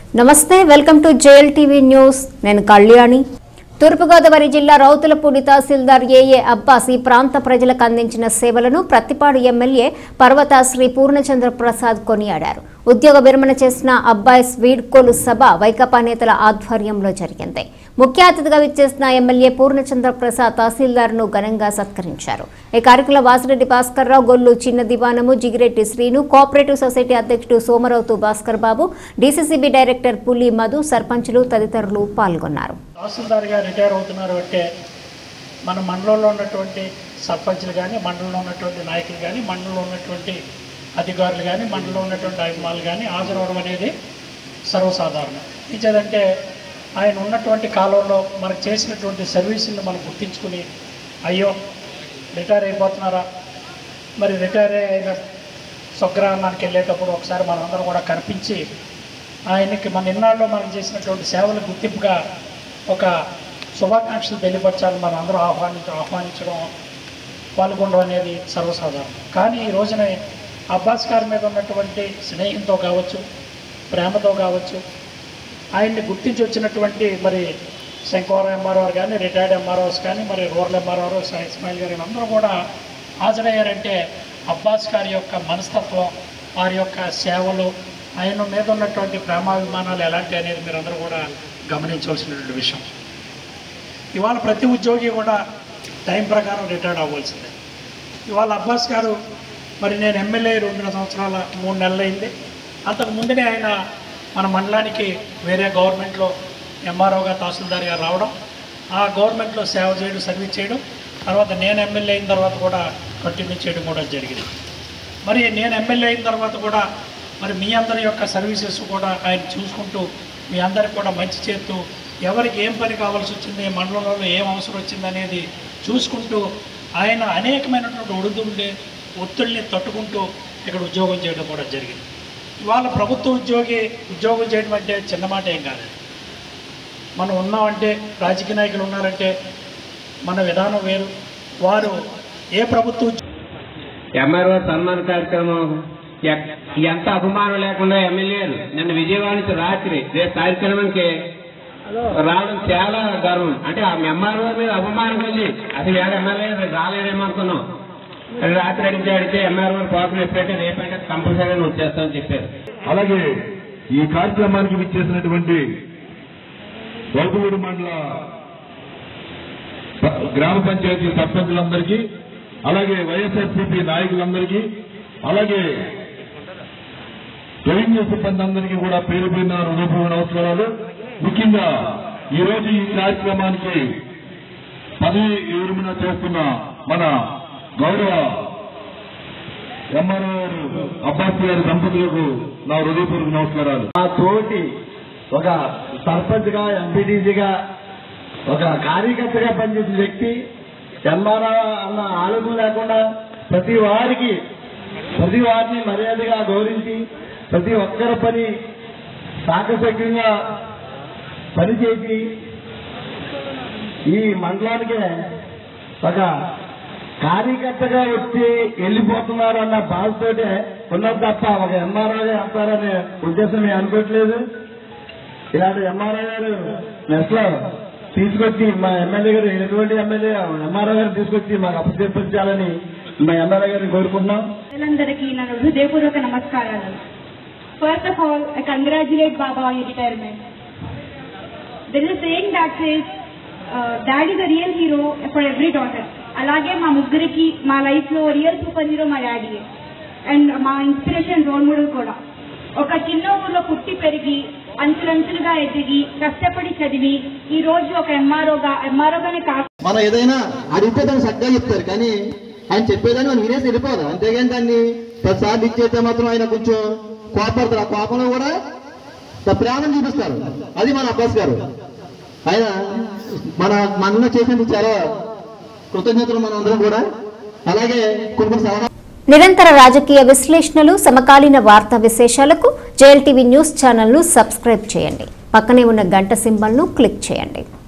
నమస్తే welcome to J L TV news నేను కళ్యాణి తూర్పుగోదావరి జిల్లా రౌతులపూడి తహసీల్దార్ ఏఏ అబ్బాస్ ఈ ప్రాంత ప్రజలకు అందించిన సేవలను ప్రతిపాడు ఎమ్మెల్యే పర్వత శ్రీ పూర్ణచంద్ర ప్రసాద్ కొనియాడారు ఉద్యోగ విరమణ చేసిన అబ్బాయి వీడ్కోలు సభ వైకాపా నేతల ఆధ్వర్యంలో జరిగింది ముఖ్య అతిథిగా విచ్చేసిన ఎమ్మెల్యే పూర్ణచంద్ర ప్రసాద్ తహసీల్దార్ను ఘనంగా సత్కరించారు ఈ కార్యక్రమంలో వాసిరెడ్డి భాస్కర్ రావు గొల్లు చిన్న దివానము జిగిరెడ్డి శ్రీను కోఆపరేటివ్ సొసైటీ అధ్యక్షుడు సోమరౌతు భాస్కర్ బాబు డీసీసీబీ డైరెక్టర్ పులి మధు సర్పంచులు తదితరులు పాల్గొన్నారు తహసీల్దార్గా రిటైర్ అవుతున్నారు అంటే మన మండలంలో ఉన్నటువంటి సర్పంచ్లు కానీ మండలంలో ఉన్నటువంటి నాయకులు కానీ మండలంలో ఉన్నటువంటి అధికారులు కానీ మండలంలో ఉన్నటువంటి అభిమానులు కానీ హాజరవడం అనేది సర్వసాధారణం ఇచ్చేదంటే ఆయన ఉన్నటువంటి కాలంలో మనకు చేసినటువంటి సర్వీసులను మనం గుర్తించుకుని అయ్యో రిటైర్ అయిపోతున్నారా మరి రిటైర్ అయిన స్వగ్రామానికి వెళ్ళేటప్పుడు ఒకసారి మనందరం కూడా కనిపించి ఆయనకి మన ఇన్నాళ్ళు మనం చేసినటువంటి సేవల గుర్తింపుగా ఒక శుభాకాంక్షలు తెలియపరచాలని మనం అందరూ ఆహ్వానించడం ఆహ్వానించడం పాల్గొనడం అనేది సర్వసాధారణం కానీ ఈ రోజున అబ్బాస్ గారి మీద ఉన్నటువంటి స్నేహంతో కావచ్చు ప్రేమతో కావచ్చు ఆయన్ని గుర్తించి వచ్చినటువంటి మరి శంకవరం ఎంఆర్ఓ కానీ రిటైర్డ్ ఎంఆర్ఓస్ కానీ మరి రూరల్ ఎంఆర్ఓ ఇస్మాయిల్ గారు అందరూ కూడా హాజరయ్యారంటే అబ్బాస్ గారి యొక్క మనస్తత్వం వారి యొక్క సేవలు ఆయన మీద ఉన్నటువంటి ప్రేమాభిమానాలు ఎలాంటి అనేది మీరు అందరూ కూడా గమనించవలసినటువంటి విషయం ఇవాళ ప్రతి ఉద్యోగి కూడా టైం ప్రకారం రిటైర్డ్ అవ్వాల్సిందే ఇవాళ అబ్బాస్ గారు మరి నేను ఎమ్మెల్యే రెండున్నర సంవత్సరాల మూడు నెలలు అయింది అంతకు ముందునే ఆయన మన మండలానికి వేరే గవర్నమెంట్లో ఎంఆర్ఓగా తహసీల్దార్ గారు రావడం ఆ గవర్నమెంట్లో సేవ చేయడం సర్వీస్ చేయడం తర్వాత నేను ఎమ్మెల్యే అయిన తర్వాత కూడా కంటిన్యూ చేయడం కూడా జరిగింది మరి నేను ఎమ్మెల్యే అయిన తర్వాత కూడా మరి మీ అందరి యొక్క సర్వీసెస్ కూడా ఆయన చూసుకుంటూ మీ అందరికి కూడా మంచి చేస్తూ ఎవరికి ఏం పని కావాల్సి వచ్చింది మండలంలో ఏం అవసరం వచ్చింది అనేది చూసుకుంటూ ఆయన అనేకమైనటువంటి ఒడిదుండే ఒత్తిడిని తట్టుకుంటూ ఇక్కడ ఉద్యోగం చేయడం కూడా జరిగింది ఇవాళ ప్రభుత్వ ఉద్యోగి ఉద్యోగం చేయడం అంటే చిన్న మాట ఏం కాదు మనం ఉన్నామంటే రాజకీయ నాయకులు ఉన్నారంటే మన విధానం వేరు వారు ఏ ప్రభుత్వ ఉద్యోగం ఎంఆర్ఓ సన్మాన కార్యక్రమం ఎక్- ఎంత అభిమానం లేకుండా ఎమ్మెల్యేలు నిన్న విజయవాడ నుంచి రాత్రి రేపు కార్యక్రమానికి రావడం చాలా గర్వం అంటే ఆ ఎంఆర్ఓ మీద అభిమానం కలిగి అసలు వేరే ఎమ్మెల్యే రాలేదేమో అనుకున్నాం కానీ రాత్రి అడిగితే అడిగితే ఎంఆర్ఓ పాపం ఎప్పుడైతే రేపైతే కంపల్సరీగా నువ్వు చేస్తామని చెప్పారు అలాగే ఈ కార్యక్రమానికి విచ్చేసినటువంటి వరకువూరు మండల ప- గ్రామ పంచాయతీ సర్పంచులందరికీ అలాగే వైఎస్ఆర్సీపీ నాయకులందరికీ అలాగే రెవెన్యూ సిబ్బంది అందరికీ కూడా పేరు పేరున హృదయపూర్వక నమస్కారాలు ముఖ్యంగా ఈ రోజు ఈ కార్యక్రమానికి పదవి విరమణ చేస్తున్న మన గౌరవ ఎంఆర్ఓ అబ్బాస్ గారి దంపతులకు నా హృదయపూర్వక నమస్కారాలు ఆ తోటి ఒక సర్పంచ్ గా ఎంపీటీసీగా ఒక కార్యకర్తగా పనిచేసిన వ్యక్తి ఎంఆర్ఆ అన్న ఆలోచన లేకుండా ప్రతి వారికి ప్రతి వారిని మర్యాదగా గౌరవించి ప్రతి ఒక్కరి పని సాకశక్యంగా పనిచేసి ఈ మండలానికే ఒక కార్యకర్తగా వచ్చి వెళ్ళిపోతున్నారు అన్న బాధతోటే ఉన్నది తప్ప ఒక ఎంఆర్ఓ వెళ్తారనే ఉద్దేశం మేము అనుకోవట్లేదు ఇలాంటి ఎంఆర్ఓ గారు నెక్స్ట్ లో తీసుకొచ్చి మా ఎమ్మెల్యే గారు ఎటువంటి ఎమ్మెల్యే ఎంఆర్ఓ గారు తీసుకొచ్చి మాకు అప్పచెప్పించాలని మా ఎమ్మెల్యే గారిని కోరుకుంటున్నాం ప్రజలందరికీ నా హృదయపూర్వక నమస్కారాలు first of all I congratulate baba on retirement there is saying that says dad is a real hero for every daughter అలాగే మా ముగ్గురికి మా లైఫ్ లో రియల్ సూపర్ హీరో మా డాడీ అండ్ మా ఇన్స్పిరేషన్ రోల్ మోడల్ కూడా ఒక చిన్న ఊర్లో పుట్టి పెరిగి అంచులంచులుగా ఎదిగి కష్టపడి చదివి ఈ రోజు ఒక ఎంఆర్ఓగా ఎంఆర్ఓగానే కాకుండా మనం ఏదైనా అడిగితే దాన్ని చక్కగా చెప్తారు కానీ ఆయన చెప్పేదాన్ని మనం వినేసి వెళ్ళిపోదాం అంతేగాని దాన్ని ప్రతిసారి ఇచ్చేస్తే మాత్రం ఆయన కొంచెం కోపడతారు ఆ కోపంలో కూడా త- ప్రేమను చూపిస్తారు అది మన అబ్బాస్ గారు ఆయన మన మనలో చేసినందుకు చాలా కృతజ్ఞతలు మనం అందరం కూడా అలాగే కొన్ని కొన్ని సలహా నిరంతర రాజకీయ విశ్లేషణలు సమకాలీన వార్తా విశేషాలకు జేఎల్ టీవీ న్యూస్ ఛానల్ను సబ్స్క్రైబ్ చేయండి పక్కనే ఉన్న గంట సింబల్ను క్లిక్ చేయండి